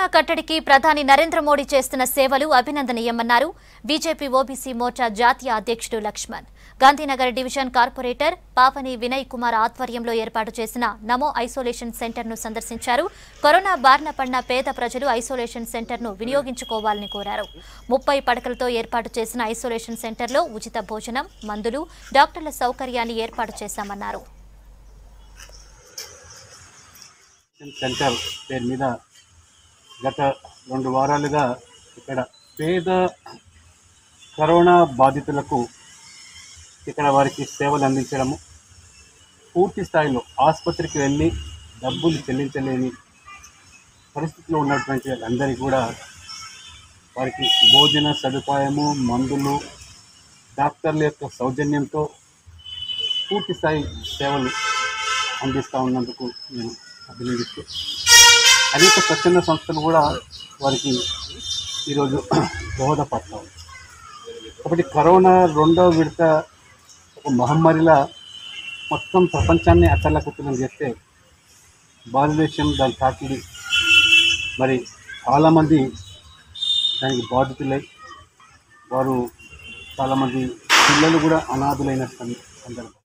కట్టడికి ప్రధాని నరేంద్ర మోడీ చేస్తున్న సేవలు అభినందనీయమన్నారు బీజేపీ ఓబీసీ మోర్చా జాతీయ అధ్యక్షుడు లక్ష్మణ్ గాంధీనగర్ డివిజన్ కార్పొరేటర్ పాపని వినయ్ కుమార్ ఆధ్వర్యంలో ఏర్పాటు చేసిన నమో ఐసోలేషన్ సెంటర్ను సందర్శించారు కరోనా బారిన పడిన పేద ప్రజలు ఐసోలేషన్ సెంటర్ను వినియోగించుకోవాలని కోరారు ముప్పై పడకలతో ఏర్పాటు చేసిన ఐసోలేషన్ సెంటర్లో ఉచిత భోజనం మందులు డాక్టర్ల సౌకర్యాన్ని ఏర్పాటు చేశామన్నారు సెంటర్ పేరు మీద గత రెండు వారాలుగా ఇక్కడ పేద కరోనా బాధితులకు ఇక్కడ వారికి సేవలు అందించడము పూర్తి స్థాయిలో ఆసుపత్రికి వెళ్ళి డబ్బులు చెల్లించలేని పరిస్థితిలో ఉన్నటువంటి వాళ్ళందరికీ కూడా వారికి భోజన సదుపాయము మందులు డాక్టర్ల యొక్క సౌజన్యంతో పూర్తి స్థాయి సేవలు అందిస్తూ ఉన్నందుకు నేను అభినందిస్తూ అనేక స్వచ్ఛంద సంస్థలు కూడా వారికి ఈరోజు దోహదపడతాం కాబట్టి కరోనా రెండో విడత ఒక మహమ్మారిలా మొత్తం ప్రపంచాన్ని అతలకుతలం చేస్తే భారతదేశం దాని తాకిడి మరి చాలామంది దానికి బాధితులై వారు చాలామంది పిల్లలు కూడా అనాథులైన సం- సందర్భం